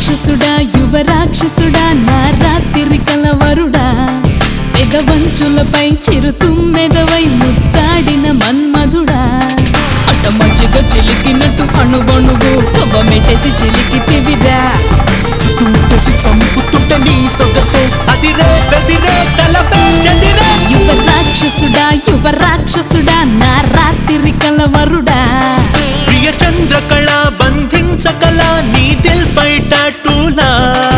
రాక్షసుడా యువ రాక్షసుడా నా రాత్రి కలవరుడా పెదవంచులపై చిరుతుమ్మెదవై ముద్దాడిన మన్మధుడా అట మధ్యగా చిలికినట్టు అణువణువు కొవ్వమెట్టేసి చిలికితివిరా తుట్టేసి చంపుతుంటే నీ సొగసే అదిరే బెదిరే తలపే చెదిరే యువ రాక్షసుడా యువ రాక్షసుడా నా రాత్రి కలవరుడా ప్రియ చంద్రకళ బంధించగల నీ దిల్ పై టాటూలా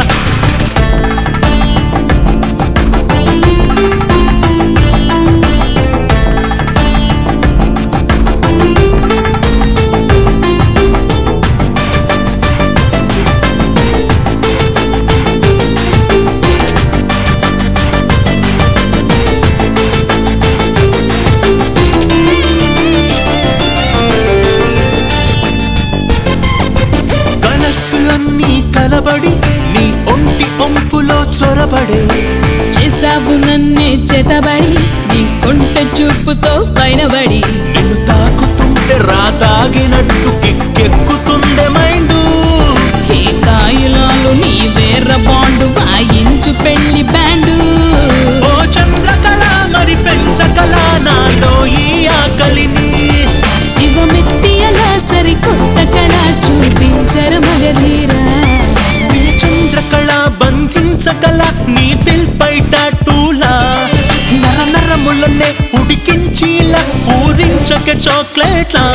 కలర్స్ అన్నీ కలబడి నీ ఒంటి ఒంపులో చొరబడే చేసావు నన్నే చేతబడి నీ కొంట చూపుతో పైనబడి నిన్ను తాకుతుంటే రాతాగినట్టు కిక్కెక్కుతుందే మైండు ఈ కాయులాలు నీ వేర్ర బాండు వాయించు పెళ్లి బ్యాండు ఓ చంద్రకళ మరి పెంచకళ నాలో ఈ ఆకలిని శివమెత్తి అలా సరికొత్త కళ చూపించర మగధీరా ప్రియ చంద్రకళ బంధించగల నీ దిల్ పై టాటూలా నర నరములనే ఉడికించిలా ఊరించక చాక్లెట్లా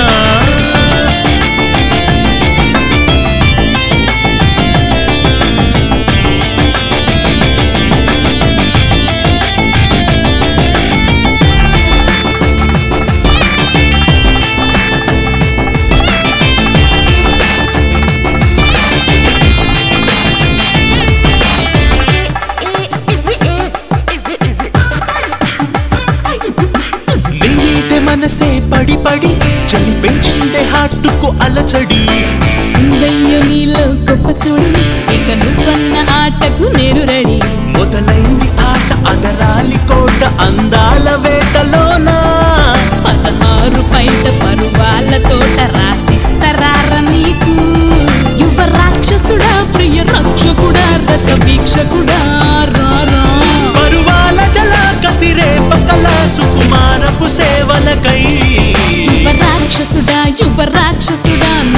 నీ మీదే మనసే పడి పడి చలి పెంచిందే హార్టుకు అలచడి ఉందయ్యో నీలో గొప్ప సుడి ఇక నువ్వన్న ఆటకు నేను రెడీ మొదలైంది ఆట అదరాలి కోట అందాల వేటలోనా పదహారు పైట పరువాల తోట రాసిస్తరార నీకు యువ రాక్షసుడా ప్రియ రక్షకుడా రస వీక్షకుడా రా రా. పరువాల జల కసిరే పకల సుకుమారపు సేవలకై యువ రాక్షసుడా యువ రాక్షసుడా